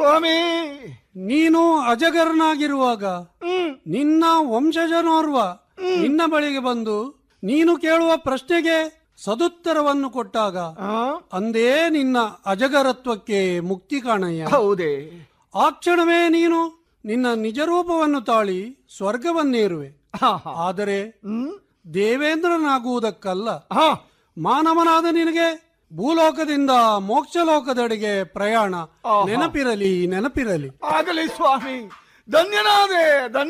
ಸ್ವಾಮಿ ನೀನು ಅಜಗರನಾಗಿರುವಾಗ ಹ್ಮ್ ನಿನ್ನ ವಂಶಜನೋರ್ವ ನಿನ್ನ ಬಳಿಗೆ ಬಂದು ನೀನು ಕೇಳುವ ಪ್ರಶ್ನೆಗೆ ಸದುತ್ತರವನ್ನು ಕೊಟ್ಟಾಗ ಆ? ಅಂದೇ ನಿನ್ನ ಅಜಗರತ್ವಕ್ಕೆ ಮುಕ್ತಿ ಕಾಣಯ್ಯ ಹೌದೇ ಆ ಕ್ಷಣವೇ ನೀನು ನಿನ್ನ ನಿಜ ರೂಪವನ್ನು ತಾಳಿ ಸ್ವರ್ಗವನ್ನೇರುವೆ ಹಾ, ಹಾ. ಆದರೆ ಹ್ಮ್ ದೇವೇಂದ್ರನಾಗುವುದಕ್ಕಲ್ಲ ಹಾ ಮಾನವನಾದ ನಿನಗೆ ಭೂಲೋಕದಿಂದ ಮೋಕ್ಷಲೋಕದೆಡೆಗೆ ಪ್ರಯಾಣ ಆಹಾ. ನೆನಪಿರಲಿ ನೆನಪಿರಲಿ ಆಗಲಿ ಸ್ವಾಮಿ ಧನ್ಯನಾದೆ ಧನ್ಯ